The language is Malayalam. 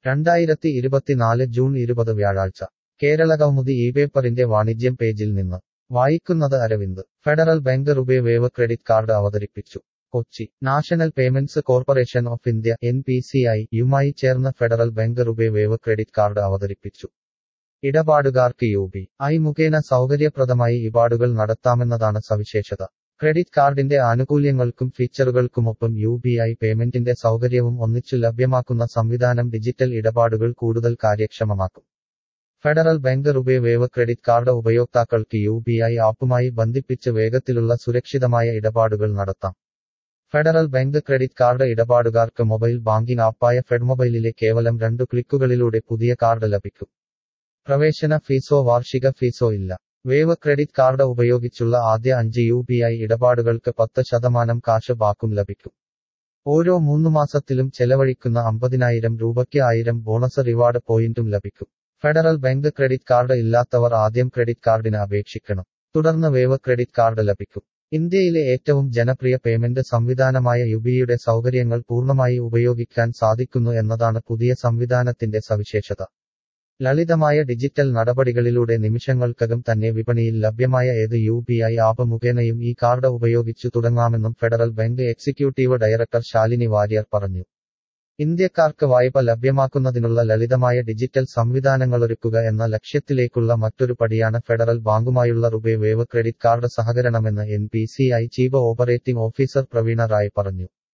രണ്ടായിരത്തി ഇരുപത്തിനാല് ജൂൺ ഇരുപത് വ്യാഴാഴ്ച കേരള കൗമുദി ഈ പേപ്പറിന്റെ വാണിജ്യം പേജിൽ നിന്ന് വായിക്കുന്നത് Aravind Federal Bank RuPay Wave credit card അവതരിപ്പിച്ചു Kochi National Payments Corporation of India N P C I യുമായി ചേർന്ന് Federal Bank RuPay Wave credit card അവതരിപ്പിച്ചു ഇടപാടുകാർക്ക് യു ബി ഐ മുഖേന സൗകര്യപ്രദമായി ഇടപാടുകൾ നടത്താമെന്നതാണ് സവിശേഷത ക്രെഡിറ്റ് കാർഡിന്റെ ആനുകൂല്യങ്ങൾക്കും ഫീച്ചറുകൾക്കുമൊപ്പം യു ബി ഐ പേയ്മെന്റിന്റെ സൗകര്യവും ഒന്നിച്ചു ലഭ്യമാക്കുന്ന സംവിധാനം ഡിജിറ്റൽ ഇടപാടുകൾ കൂടുതൽ കാര്യക്ഷമമാക്കും Federal Bank RuPay Wave credit card ഉപയോക്താക്കൾക്ക് യു ബി ഐ ആപ്പുമായി ബന്ധിപ്പിച്ച് വേഗത്തിലുള്ള സുരക്ഷിതമായ ഇടപാടുകൾ നടത്താം ഫെഡറൽ ബാങ്ക് ക്രെഡിറ്റ് കാർഡ് ഇടപാടുകാർക്ക് മൊബൈൽ ബാങ്കിംഗ് ആപ്പായ ഫെഡ്മൊബൈലിലെ കേവലം രണ്ടു ക്ലിക്കുകളിലൂടെ പുതിയ കാർഡ് ലഭിക്കും പ്രവേശന ഫീസോ വാർഷിക ഫീസോ ഇല്ല വേവ് ക്രെഡിറ്റ് കാർഡ് ഉപയോഗിച്ചുള്ള ആദ്യ അഞ്ച് യു പി ഐ ഇടപാടുകൾക്ക് പത്ത് ശതമാനം കാശ് ബാക്കും ലഭിക്കും ഓരോ മൂന്നു മാസത്തിലും ചെലവഴിക്കുന്ന അമ്പതിനായിരം രൂപയ്ക്ക് ആയിരം ബോണസ് റിവാർഡ് പോയിന്റും ലഭിക്കും ഫെഡറൽ ബാങ്ക് ക്രെഡിറ്റ് കാർഡ് ഇല്ലാത്തവർ ആദ്യം ക്രെഡിറ്റ് കാർഡിന് അപേക്ഷിക്കണം തുടർന്ന് വേവ് ക്രെഡിറ്റ് കാർഡ് ലഭിക്കും ഇന്ത്യയിലെ ഏറ്റവും ജനപ്രിയ പേയ്മെന്റ് സംവിധാനമായ യുബിയുടെ സൗകര്യങ്ങൾ പൂർണ്ണമായി ഉപയോഗിക്കാൻ സാധിക്കുന്നു എന്നതാണ് പുതിയ സംവിധാനത്തിന്റെ സവിശേഷത ലളിതമായ ഡിജിറ്റൽ നടപടികളിലൂടെ നിമിഷങ്ങൾക്കകം തന്നെ വിപണിയിൽ ലഭ്യമായ ഏത് യു പി ഐ ആപ്പ് മുഖേനയും ഈ കാർഡ് ഉപയോഗിച്ചു തുടങ്ങാമെന്നും Federal Bank executive director Shalini Warrier പറഞ്ഞു ഇന്ത്യക്കാർക്ക് വായ്പ ലഭ്യമാക്കുന്നതിനുള്ള ലളിതമായ ഡിജിറ്റൽ സംവിധാനങ്ങളൊരുക്കുക എന്ന ലക്ഷ്യത്തിലേക്കുള്ള മറ്റൊരു പടിയാണ് ഫെഡറൽ ബാങ്കുമായുള്ള റുപേ വേവ് ക്രെഡിറ്റ് കാർഡ് സഹകരണമെന്ന് N P C I chief operating officer Praveena Rai പറഞ്ഞു